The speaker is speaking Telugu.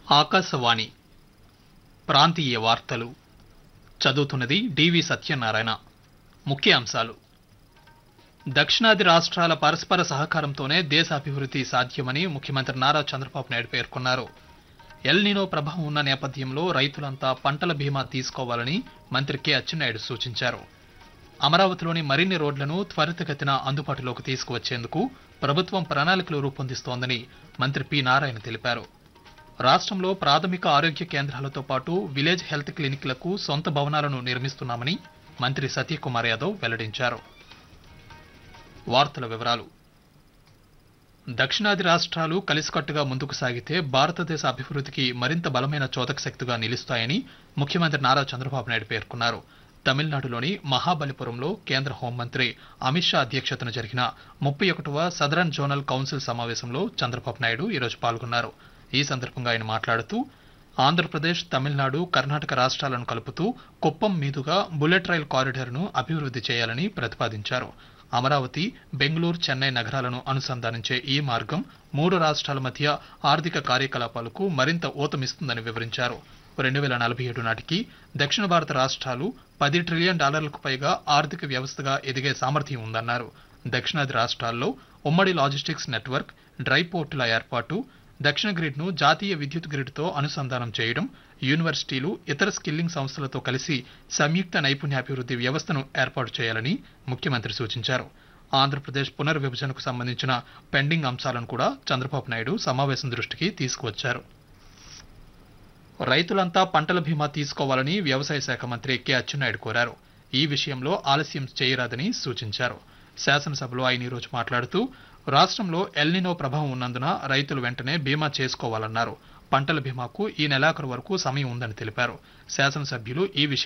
ఆకాశవాణి ప్రాంతీయ వార్తలు చదువుతున్నది డివి సత్యనారాయణ ముఖ్య అంశాలు దక్షిణాది రాష్ట్రాల పరస్పర సహకారంతోనే దేశ అభివృద్ధి సాధ్యమని ముఖ్యమంత్రి నారా చంద్రబాబు నాయుడు పేర్కొన్నారు ఎల్నినో ప్రభావం ఉన్న నేపథ్యంలో రైతులంతా పంటల బీమా తీసుకోవాలని మంత్రి కె అచ్చెన్నాయుడు సూచించారు అమరావతిలోని మరిన్ని రోడ్లను త్వరితగతిన అందుబాటులోకి తీసుకువచ్చేందుకు ప్రభుత్వం ప్రణాళికలు రూపొందిస్తోందని మంత్రి పి నారాయణ తెలిపారు రాష్ట్రంలో ప్రాథమిక ఆరోగ్య కేంద్రాలతో పాటు విలేజ్ హెల్త్ క్లినిక్లకు సొంత భవనాలను నిర్మిస్తున్నామని మంత్రి సత్యకుమార్ యాదవ్ వెల్లడించారు వార్తల వివరాలు దక్షిణాది రాష్ట్రాలు కలిసికట్టుగా ముందుకు సాగితే భారతదేశ అభివృద్ధికి మరింత బలమైన చోదక శక్తిగా నిలుస్తాయని ముఖ్యమంత్రి నారా చంద్రబాబు నాయుడు పేర్కొన్నారు తమిళనాడులోని మహాబలిపురంలో కేంద్ర హోంమంత్రి అమిత్ షా అధ్యక్షతన జరిగిన ముప్పై ఒకటవ సదరన్ జోనల్ కౌన్సిల్ సమావేశంలో చంద్రబాబు నాయుడు ఈరోజు పాల్గొన్నారు ఈ సందర్భంగా ఆయన మాట్లాడుతూ ఆంధ్రప్రదేశ్ తమిళనాడు కర్ణాటక రాష్ట్రాలను కలుపుతూ కుప్పం మీదుగా బుల్లెట్ రైల్ కారిడార్ను అభివృద్ధి చేయాలని ప్రతిపాదించారు అమరావతి బెంగళూరు చెన్నై నగరాలను అనుసంధానించే ఈ మార్గం మూడు రాష్ట్రాల మధ్య ఆర్థిక కార్యకలాపాలకు మరింత ఊతమిస్తుందని వివరించారు రెండు వేల నలభై ఏడు నాటికి దక్షిణ భారత రాష్ట్రాలు పది ట్రిలియన్ డాలర్లకు పైగా ఆర్థిక వ్యవస్థగా ఎదిగే సామర్థ్యం ఉందన్నారు దక్షిణాది రాష్ట్రాల్లో ఉమ్మడి లాజిస్టిక్స్ నెట్వర్క్ డ్రై పోర్టుల ఏర్పాటు దక్షిణ గ్రిడ్ను జాతీయ విద్యుత్ గ్రిడ్తో అనుసంధానం చేయడం యూనివర్సిటీలు ఇతర స్కిల్లింగ్ సంస్థలతో కలిసి సంయుక్త నైపుణ్యాభివృద్ధి వ్యవస్థను ఏర్పాటు చేయాలని ముఖ్యమంత్రి సూచించారు ఆంధ్రప్రదేశ్ పునర్విభజనకు సంబంధించిన పెండింగ్ అంశాలను కూడా చంద్రబాబు నాయుడు సమావేశం దృష్టికి తీసుకువచ్చారు రైతులంతా పంటల బీమా తీసుకోవాలని వ్యవసాయ శాఖ మంత్రి కె అచ్చెన్నాయుడు కోరారు ఈ విషయంలో ఆలస్యం చేయరాదని సూచించారు శాసనసభలో ఆయన ఈరోజు మాట్లాడుతూ రాష్ట్రంలో ఎల్నినో ప్రభావం ఉన్నందున రైతులు వెంటనే బీమా చేసుకోవాలన్నారు పంటల బీమాకు ఈ నెలాఖరు వరకు సమయం ఉందని తెలిపారు శాసనసభ్యులు ఈ విషయం